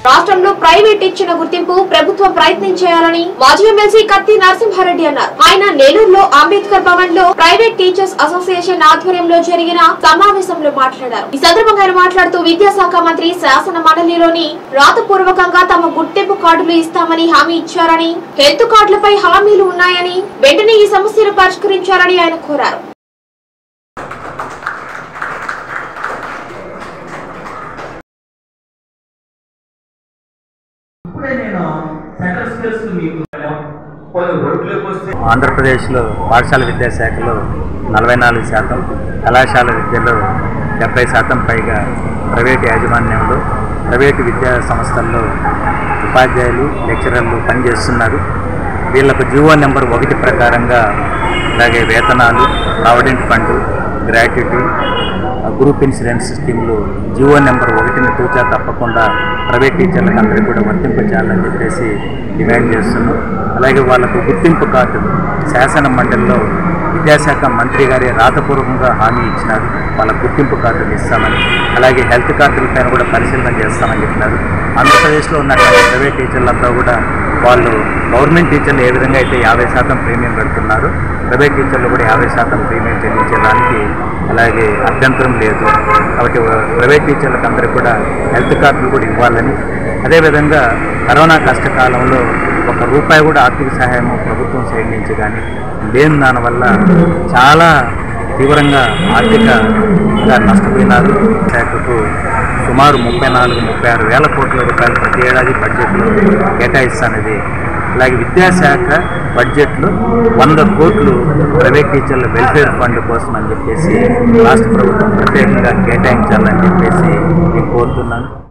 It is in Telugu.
రాష్ట్రంలో ప్రైవేట్ ఇచ్చిన గుర్తింపు ప్రభుత్వం ప్రయత్నం చేయాలని మాజీ ఎమ్మెల్సీ కత్తి నరసింహారెడ్డి అన్నారు ఆయన నెల్లూరులో అంబేద్కర్ భవన్ లో ప్రైవేట్ టీచర్స్ అసోసియేషన్ ఆధ్వర్యంలో జరిగిన సమావేశంలో మాట్లాడారు ఈ సందర్భంగా ఆయన మాట్లాడుతూ విద్యాశాఖ మంత్రి శాసన మండలిలోని రాతపూర్వకంగా తమ గుర్తింపు కార్డులు ఇస్తామని హామీ ఇచ్చారని హెల్త్ కార్డులపై హామీలు ఉన్నాయని వెంటనే ఈ సమస్యను పరిష్కరించాలని ఆయన కోరారు ఇప్పుడే నేను సెంట్రల్ స్కిల్స్ మీకు కొన్ని రోడ్లోకి వస్తే ఆంధ్రప్రదేశ్లో పాఠశాల విద్యాశాఖలో నలభై నాలుగు శాతం కళాశాల విద్యలో డెబ్బై శాతం పైగా ప్రైవేటు యాజమాన్యంలో ప్రైవేటు విద్యా సంస్థల్లో ఉపాధ్యాయులు లెక్చరర్లు పనిచేస్తున్నారు వీళ్ళకు జీవో నెంబర్ ఒకటి ప్రకారంగా అలాగే వేతనాలు provident fund gratuity group insurance స్కీమ్లు జియో నెంబర్ ఒకటిని తూచా తప్పకుండా ప్రైవేట్ టీచర్లకు అందరికీ కూడా వర్తింపచేయాలని చెప్పేసి డిమాండ్ చేస్తున్నాం అలాగే వాళ్ళకు గుర్తింపు కార్డులు శాసన మండలిలో విద్యాశాఖ మంత్రి గారే రాతపూర్వకంగా హామీ ఇచ్చినారు వాళ్ళ గుర్తింపు కార్డులు ఇస్తామని అలాగే హెల్త్ కార్డుల పైన కూడా పరిశీలన చేస్తామని చెప్పినారు ఆంధ్రప్రదేశ్లో ఉన్నటువంటి ప్రైవేట్ టీచర్లంతా కూడా వాళ్ళు గవర్నమెంట్ టీచర్లు ఏ విధంగా అయితే యాభై శాతం ప్రీమియం కడుతున్నారు ప్రైవేట్ టీచర్లు కూడా యాభై శాతం ప్రీమియం చెల్లించేదానికి అలాగే అభ్యంతరం లేదు కాబట్టి ప్రైవేట్ టీచర్లకు అందరికీ కూడా హెల్త్ కార్డులు కూడా ఇవ్వాలని అదేవిధంగా కరోనా కష్టకాలంలో ఒక రూపాయి కూడా ఆర్థిక సహాయం ప్రభుత్వం సైడ్ నుంచి కానీ లేని దానివల్ల చాలా తీవ్రంగా ఆర్థికంగా నష్టపోయినారు శాఖకు సుమారు ముప్పై నాలుగు ముప్పై ఆరు వేల కోట్ల రూపాయలు ప్రతి ఏడాది బడ్జెట్లో కేటాయిస్తానది అలాగే విద్యాశాఖ బడ్జెట్లో వంద కోట్లు ప్రైవేట్ టీచర్ల వెల్ఫేర్ ఫండ్ కోసం అని చెప్పేసి రాష్ట్ర ప్రభుత్వం ప్రత్యేకంగా కేటాయించాలని చెప్పేసి నేను కోరుతున్నాను